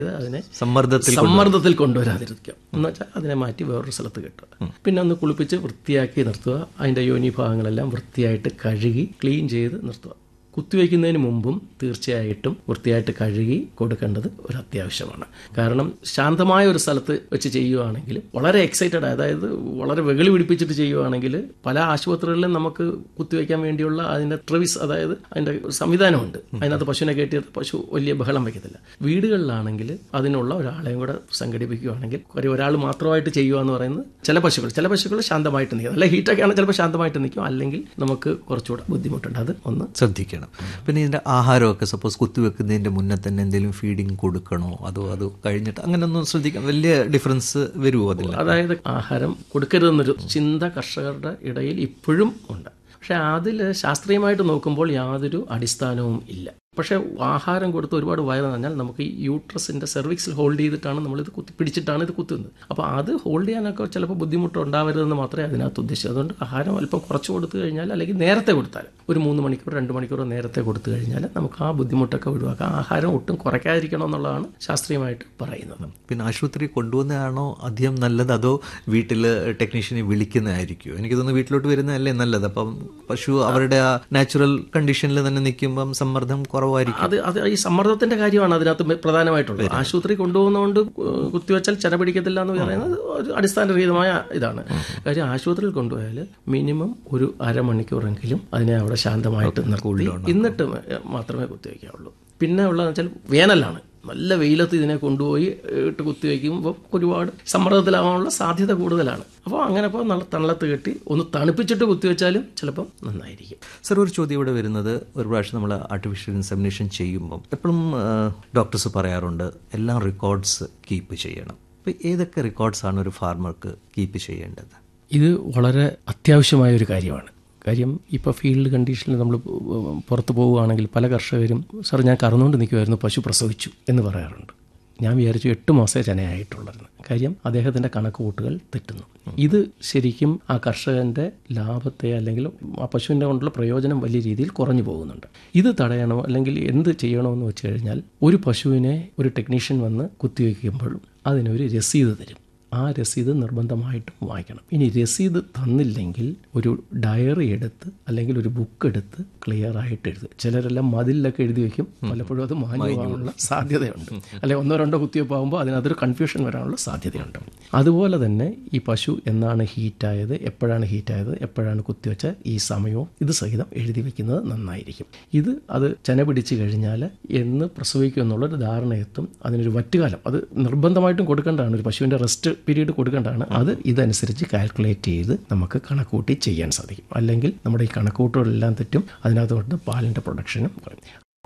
അതിനെ സമ്മർദ്ദത്തിൽ സമ്മർദ്ദത്തിൽ കൊണ്ടുവരാതിരിക്കുക എന്ന് വെച്ചാൽ അതിനെ മാറ്റി വേറൊരു സ്ഥലത്ത് കെട്ടുക പിന്നെ ഒന്ന് കുളിപ്പിച്ച് വൃത്തിയാക്കി നിർത്തുക അതിൻ്റെ യോനി ഭാഗങ്ങളെല്ലാം വൃത്തിയായിട്ട് കഴുകി ക്ലീൻ ചെയ്ത് നിർത്തുക കുത്തിവയ്ക്കുന്നതിന് മുമ്പും തീർച്ചയായിട്ടും വൃത്തിയായിട്ട് കഴുകി കൊടുക്കേണ്ടത് ഒരു അത്യാവശ്യമാണ് കാരണം ശാന്തമായ ഒരു സ്ഥലത്ത് വെച്ച് ചെയ്യുവാണെങ്കിൽ വളരെ എക്സൈറ്റഡ് അതായത് വളരെ വെകളി പിടിപ്പിച്ചിട്ട് ചെയ്യുവാണെങ്കിൽ പല ആശുപത്രികളിലും നമുക്ക് കുത്തിവയ്ക്കാൻ വേണ്ടിയുള്ള അതിൻ്റെ ട്രവിസ് അതായത് അതിൻ്റെ സംവിധാനമുണ്ട് അതിനകത്ത് പശുവിനെ കയറ്റിയത് പശു വലിയ ബഹളം വയ്ക്കത്തില്ല വീടുകളിലാണെങ്കിൽ അതിനുള്ള ഒരാളെയും കൂടെ സംഘടിപ്പിക്കുകയാണെങ്കിൽ കാര്യം ഒരാൾ മാത്രമായിട്ട് ചെയ്യുക എന്ന് പറയുന്നത് ചില പശുക്കൾ ചില പശുക്കൾ ശാന്തമായിട്ട് നിൽക്കും അല്ല ഹീറ്റൊക്കെ ആണെങ്കിൽ ചിലപ്പോൾ ശാന്തമായിട്ട് നിൽക്കും അല്ലെങ്കിൽ നമുക്ക് കുറച്ചുകൂടെ ബുദ്ധിമുട്ടുണ്ട് അത് ഒന്ന് ശ്രദ്ധിക്കണം പിന്നെ ഇതിന്റെ ആഹാരമൊക്കെ സപ്പോസ് കുത്തിവെക്കുന്നതിന്റെ മുന്നേ തന്നെ എന്തെങ്കിലും ഫീഡിങ് കൊടുക്കണോ അതോ അത് കഴിഞ്ഞിട്ട് അങ്ങനെയൊന്നും ശ്രദ്ധിക്കാം വലിയ ഡിഫറൻസ് വരുമോ അതിൽ അതായത് ആഹാരം കൊടുക്കരുതെന്നൊരു ചിന്ത കർഷകരുടെ ഇടയിൽ ഇപ്പോഴും ഉണ്ട് പക്ഷെ അതിൽ ശാസ്ത്രീയമായിട്ട് നോക്കുമ്പോൾ യാതൊരു അടിസ്ഥാനവും ഇല്ല പക്ഷേ ആഹാരം കൊടുത്ത് ഒരുപാട് വയറ് പറഞ്ഞാൽ നമുക്ക് ഈ യൂട്രസിൻ്റെ സെർവിക്സിൽ ഹോൾഡ് ചെയ്തിട്ടാണ് നമ്മളിത് കുത്തി പിടിച്ചിട്ടാണ് ഇത് കുത്തുന്നത് അപ്പോൾ അത് ഹോൾഡ് ചെയ്യാനൊക്കെ ചിലപ്പോൾ ബുദ്ധിമുട്ട് ഉണ്ടാവരുതെന്ന് മാത്രമേ അതിനകത്ത് ഉദ്ദേശിച്ചു അതുകൊണ്ട് ആഹാരം അല്പം കുറച്ച് കൊടുത്തു കഴിഞ്ഞാൽ അല്ലെങ്കിൽ നേരത്തെ കൊടുത്താൽ ഒരു മൂന്ന് മണിക്കൂർ രണ്ട് മണിക്കൂർ നേരത്തെ കൊടുത്തു കഴിഞ്ഞാൽ നമുക്ക് ആ ബുദ്ധിമുട്ടൊക്കെ ഒഴിവാക്കാം ആഹാരം ഒട്ടും കുറയ്ക്കാതിരിക്കണം എന്നുള്ളതാണ് ശാസ്ത്രീയമായിട്ട് പറയുന്നത് പിന്നെ ആശുപത്രി കൊണ്ടുപോകുന്നതാണോ അധികം നല്ലത് അതോ വീട്ടിൽ ടെക്നീഷ്യനെ വിളിക്കുന്നതായിരിക്കുമോ എനിക്ക് തോന്നുന്നു വീട്ടിലോട്ട് വരുന്നതല്ലേ നല്ലത് അപ്പം പശു അവരുടെ ആ നാച്ചുറൽ കണ്ടീഷനിൽ തന്നെ നിൽക്കുമ്പം സമ്മർദ്ദം കുറവായിരിക്കും അത് അത് ഈ സമ്മർദ്ദത്തിന്റെ കാര്യമാണ് അതിനകത്ത് മെ- പ്രധാനമായിട്ടുള്ളത് ആശുപത്രി കൊണ്ടുപോകുന്നതുകൊണ്ട് കു- കുത്തിവെച്ചാൽ ചെന പിടിക്കത്തില്ല എന്ന് പറയുന്നത് ഒരു അടിസ്ഥാനരഹിതമായ ഇതാണ് കാര്യം ആശുപത്രിയിൽ കൊണ്ടുപോയാൽ മിനിമം ഒരു അരമണിക്കൂറെങ്കിലും അതിനെ അവിടെ ശാന്തമായിട്ട് നിർത്തി എന്നിട്ട് മ- മാത്രമേ കുത്തിവെക്കാവുള്ളൂ പിന്നെ ഉള്ളതെന്ന് വെച്ചാൽ വേനലാണ് നല്ല വെയിലത്ത് ഇതിനെ കൊണ്ടുപോയി ഇട്ട് കുത്തിവെക്കുമ്പോൾ ഒരുപാട് സമ്മർദ്ദത്തിലാവാനുള്ള സാധ്യത കൂടുതലാണ് അപ്പോൾ അങ്ങനെ ഇപ്പോൾ നല്ല തണലത്ത് കെട്ടി ഒന്ന് തണുപ്പിച്ചിട്ട് കുത്തിവെച്ചാലും ചിലപ്പം നന്നായിരിക്കും സർ ഒരു ചോദ്യം ഇവിടെ വരുന്നത് ഒരു പ്രാവശ്യം നമ്മൾ ആർട്ടിഫിഷ്യൽ ഇൻസെമിനേഷൻ ചെയ്യുമ്പം എപ്പോഴും ഡോക്ടേഴ്സ് പറയാറുണ്ട് എല്ലാം റെക്കോർഡ്സ് കീപ്പ് ചെയ്യണം അപ്പോൾ ഏതൊക്കെ റെക്കോർഡ്സ് ആണ് ഒരു ഫാർമർക്ക് കീപ്പ് ചെയ്യേണ്ടത് ഇത് വളരെ അത്യാവശ്യമായ ഒരു കാര്യമാണ് കാര്യം ഇപ്പോൾ ഫീൽഡ് കണ്ടീഷനിൽ നമ്മൾ പുറത്ത് പോവുകയാണെങ്കിൽ പല കർഷകരും സാർ ഞാൻ കറന്നുകൊണ്ട് നിൽക്കുമായിരുന്നു പശു പ്രസവിച്ചു എന്ന് പറയാറുണ്ട് ഞാൻ വിചാരിച്ചു എട്ട് മാസമേ ചെനയായിട്ടുള്ളായിരുന്നു കാര്യം അദ്ദേഹത്തിൻ്റെ കണക്ക് കൂട്ടുകൾ തെറ്റുന്നു ഇത് ശരിക്കും ആ കർഷകൻ്റെ ലാഭത്തെ അല്ലെങ്കിൽ ആ പശുവിൻ്റെ കൊണ്ടുള്ള പ്രയോജനം വലിയ രീതിയിൽ കുറഞ്ഞു പോകുന്നുണ്ട് ഇത് തടയണോ അല്ലെങ്കിൽ എന്ത് ചെയ്യണമെന്ന് വെച്ച് കഴിഞ്ഞാൽ ഒരു പശുവിനെ ഒരു ടെക്നീഷ്യൻ വന്ന് കുത്തിവെക്കുമ്പോൾ അതിനൊരു രസീത് തരും ആ രസീത് നിർബന്ധമായിട്ടും വായിക്കണം ഇനി രസീത് തന്നില്ലെങ്കിൽ ഒരു ഡയറി എടുത്ത് അല്ലെങ്കിൽ ഒരു ബുക്ക് എടുത്ത് ക്ലിയർ ആയിട്ട് എഴുതുക ചിലരെല്ലാം മതിലൊക്കെ എഴുതി വെക്കും പലപ്പോഴും അത് മാഞ്ഞു പോകാനുള്ള സാധ്യതയുണ്ട് അല്ലെ ഒന്നോ രണ്ടോ കുത്തിവെപ്പാകുമ്പോൾ അതിനകത്തൊരു കൺഫ്യൂഷൻ വരാനുള്ള സാധ്യതയുണ്ട് അതുപോലെ തന്നെ ഈ പശു എന്നാണ് ഹീറ്റായത് എപ്പോഴാണ് ഹീറ്റായത് എപ്പോഴാണ് കുത്തിവെച്ച ഈ സമയവും ഇത് സഹിതം എഴുതി വെക്കുന്നത് നന്നായിരിക്കും ഇത് അത് ചെന പിടിച്ചു കഴിഞ്ഞാൽ എന്ന് പ്രസവിക്കും എന്നുള്ളൊരു ധാരണയെത്തും അതിനൊരു വറ്റുകാലം അത് നിർബന്ധമായിട്ടും കൊടുക്കേണ്ടതാണ് ഒരു പശുവിൻ്റെ റെസ്റ്റ് പീരീഡ് കൊടുക്കേണ്ടതാണ് അത് ഇതനുസരിച്ച് കാൽക്കുലേറ്റ് ചെയ്ത് നമുക്ക് കണക്കൂട്ടി ചെയ്യാൻ സാധിക്കും അല്ലെങ്കിൽ നമ്മുടെ ഈ കണക്കൂട്ടുകളെല്ലാം തെറ്റും അതിനകത്ത് കൊണ്ട് പാലിൻ്റെ പ്രൊഡക്ഷനും കുറയും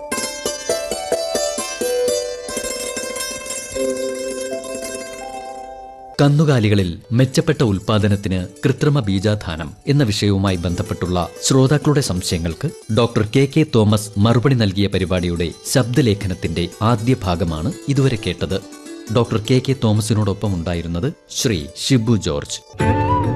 കന്നുകാലികളിൽ മെച്ചപ്പെട്ട ഉൽപാദനത്തിന് കൃത്രിമ ബീജാധാനം എന്ന വിഷയവുമായി ബന്ധപ്പെട്ടുള്ള ശ്രോതാക്കളുടെ സംശയങ്ങൾക്ക് ഡോക്ടർ കെ കെ തോമസ് മറുപടി നൽകിയ പരിപാടിയുടെ ശബ്ദലേഖനത്തിന്റെ ആദ്യ ഭാഗമാണ് ഇതുവരെ കേട്ടത് ഡോക്ടർ കെ കെ തോമസിനോടൊപ്പം ഉണ്ടായിരുന്നത് ശ്രീ ഷിബു ജോർജ്